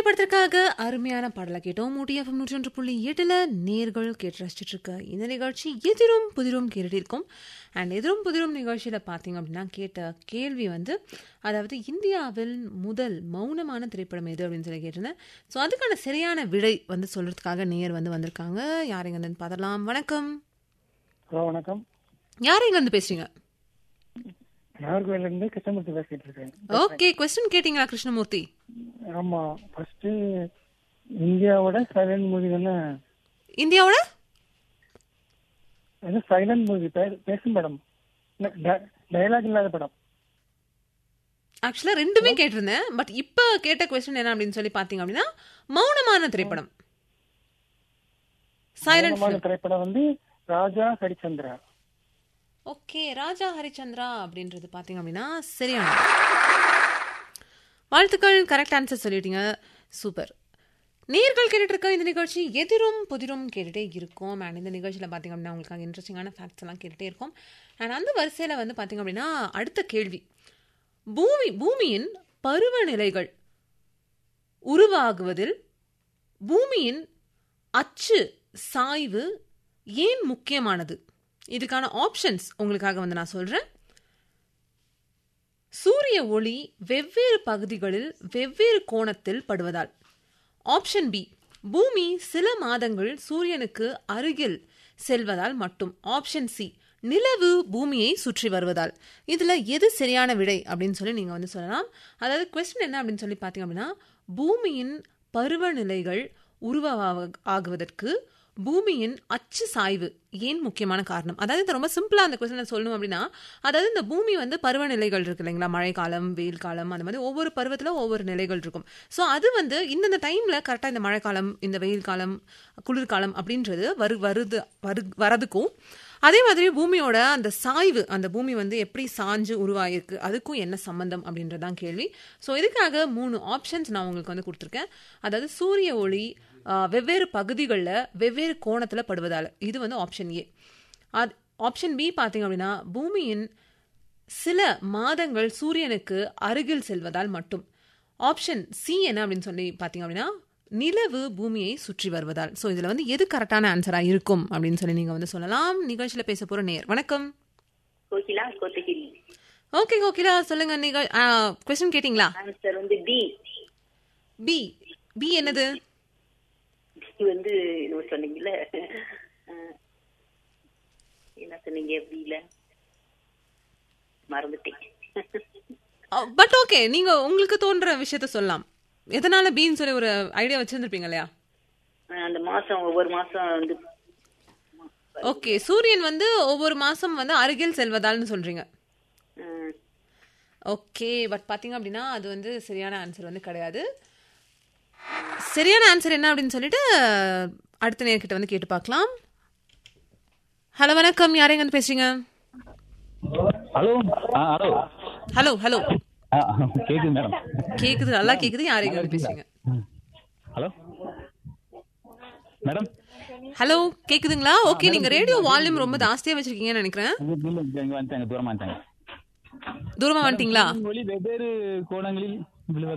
திரைப்படத்திற்காக அருமையான பாடலை கேட்டோம் ஊட்டி எஃப்எம் நூற்றி ஒன்று புள்ளி எட்டுல நேர்கள் கேட்டு ரசிச்சுட்டு இருக்க இந்த நிகழ்ச்சி எதிரும் புதிரும் கேட்டுட்டு இருக்கும் அண்ட் எதிரும் புதிரும் நிகழ்ச்சியில பார்த்தீங்க அப்படின்னா கேட்ட கேள்வி வந்து அதாவது இந்தியாவில் முதல் மௌனமான திரைப்படம் எது அப்படின்னு சொல்லி கேட்டிருந்தேன் ஸோ அதுக்கான சரியான விடை வந்து சொல்றதுக்காக நேர் வந்து வந்திருக்காங்க யாரைங்க வந்து பார்த்துடலாம் வணக்கம் ஹலோ வணக்கம் யாரைங்க வந்து பேசுறீங்க நாகர்கோயில இருந்து கிருஷ்ணமூர்த்தி பேசிட்டு இருக்கேன் ஓகே கொஸ்டின் கேட்டிங்களா கிருஷ்ணமூர்த்தி ஆமா ஃபர்ஸ்ட் இந்தியாவோட சைலண்ட் மூவி தானே இந்தியாவோட அது சைலண்ட் மூவி பேசும் படம் டயலாக் இல்லாத படம் ஆக்சுவலா ரெண்டுமே கேட்டிருந்தேன் பட் இப்ப கேட்ட கொஸ்டின் என்ன அப்படின்னு சொல்லி பாத்தீங்க அப்படின்னா மௌனமான திரைப்படம் சைலண்ட் மௌனமான திரைப்படம் வந்து ராஜா ஹரிச்சந்திரா ஓகே ராஜா ஹரிச்சந்திரா அப்படின்றது பாத்தீங்க அப்படின்னா சரியான வாழ்த்துக்கள் கரெக்ட் ஆன்சர் சொல்லிட்டீங்க சூப்பர் நேர்கள் கேட்டுட்டு இருக்க இந்த நிகழ்ச்சி எதிரும் புதிரும் கேட்டுட்டே இருக்கும் அண்ட் இந்த நிகழ்ச்சியில் பார்த்தீங்க அப்படின்னா உங்களுக்கு இன்ட்ரெஸ்டிங்கான ஃபேக்ட்ஸ் எல்லாம் கேட்டுட்டே இருக்கும் அண்ட் அந்த வரிசையில் வந்து பார்த்தீங்க அப்படின்னா அடுத்த கேள்வி பூமி பூமியின் பருவநிலைகள் உருவாகுவதில் பூமியின் அச்சு சாய்வு ஏன் முக்கியமானது இதுக்கான ஆப்ஷன்ஸ் உங்களுக்காக வந்து நான் சொல்றேன் சூரிய ஒளி வெவ்வேறு பகுதிகளில் வெவ்வேறு கோணத்தில் படுவதால் ஆப்ஷன் பி பூமி சில மாதங்கள் சூரியனுக்கு அருகில் செல்வதால் மட்டும் ஆப்ஷன் சி நிலவு பூமியை சுற்றி வருவதால் இதுல எது சரியான விடை அப்படின்னு சொல்லி நீங்க வந்து சொல்லலாம் அதாவது கொஸ்டின் என்ன அப்படின்னு சொல்லி பாத்தீங்க அப்படின்னா பூமியின் பருவநிலைகள் உருவாக ஆகுவதற்கு பூமியின் அச்சு சாய்வு ஏன் முக்கியமான காரணம் அதாவது இது ரொம்ப சிம்பிளா அந்த கொஸ்டினை சொல்லணும் அப்படின்னா அதாவது இந்த பூமி வந்து பருவநிலைகள் இருக்கு இல்லைங்களா மழைக்காலம் வெயில் காலம் அந்த மாதிரி ஒவ்வொரு பருவத்துல ஒவ்வொரு நிலைகள் இருக்கும் ஸோ அது வந்து இந்தந்த டைம்ல கரெக்டா இந்த மழைக்காலம் இந்த வெயில் காலம் குளிர்காலம் அப்படின்றது வரு வருது வரு வரதுக்கும் அதே மாதிரி பூமியோட அந்த சாய்வு அந்த பூமி வந்து எப்படி சாஞ்சு உருவாயிருக்கு அதுக்கும் என்ன சம்பந்தம் அப்படின்றதான் கேள்வி ஸோ இதுக்காக மூணு ஆப்ஷன்ஸ் நான் உங்களுக்கு வந்து கொடுத்துருக்கேன் அதாவது சூரிய ஒளி வெவ்வேறு பகுதிகளில் வெவ்வேறு கோணத்தில் படுவதால் இது வந்து ஆப்ஷன் ஏ அது ஆப்ஷன் பி பார்த்தீங்க அப்படின்னா பூமியின் சில மாதங்கள் சூரியனுக்கு அருகில் செல்வதால் மட்டும் ஆப்ஷன் சி என்ன அப்படின்னு சொல்லி பார்த்தீங்க அப்படின்னா நிலவு பூமியை சுற்றி வருவதால் ஸோ இதில் வந்து எது கரெக்டான ஆன்சராக இருக்கும் அப்படின்னு சொல்லி நீங்கள் வந்து சொல்லலாம் நிகழ்ச்சியில் பேச போகிற நேர் வணக்கம் கோகிலா கோத்தகிரி ஓகே கோகிலா சொல்லுங்க நீங்கள் கொஸ்டின் கேட்டிங்களா ஆன்சர் வந்து டி பி பி என்னது இது வந்து இது சொன்னீங்கல்ல அஹ், என்ன சொன்னீங்க பில மறந்துட்டேன் பட் ஓகே நீங்க உங்களுக்கு தோன்ற விஷயத்த சொல்லலாம் எதனால பீன்னு சொல்லி ஒரு ஐடியா வச்சிருந்திருப்பீங்க இல்லையா அஹ், அந்த மாசம் ஒவ்வொரு மாசம் வந்து ஓகே சூரியன் வந்து ஒவ்வொரு மாசம் வந்து அருகில் செல்வதால்னு சொல்றீங்க அஹ், ஓகே பட் பாத்தீங்க அப்படின்னா அது வந்து சரியான ஆன்சர் வந்து கிடையாது சரியான ஆன்சர் என்ன அப்படின்னு சொல்லிட்டு அடுத்த நேர்கிட்ட வந்து கேட்டு பார்க்கலாம் ஹலோ வணக்கம் யாரைங்க வந்து பேசுறீங்க ஹலோ ஆ ஹலோ ஹலோ ஹலோ ஆ கேக்குது மேடம் கேக்குது நல்லா கேக்குது யாரைங்க வந்து பேசுறீங்க ஹலோ மேடம் ஹலோ கேக்குதுங்களா ஓகே நீங்க ரேடியோ வால்யூம் ரொம்ப ஜாஸ்தியா வச்சிருக்கீங்கன்னு நினைக்கிறேன் இங்க இங்க இங்க வந்துட்டாங்க தூரமா வந்துட்டாங்க தூரமா வந்துட்டீங்களா ஒளி வெவ்வேறு கோணங்களில் விழுவ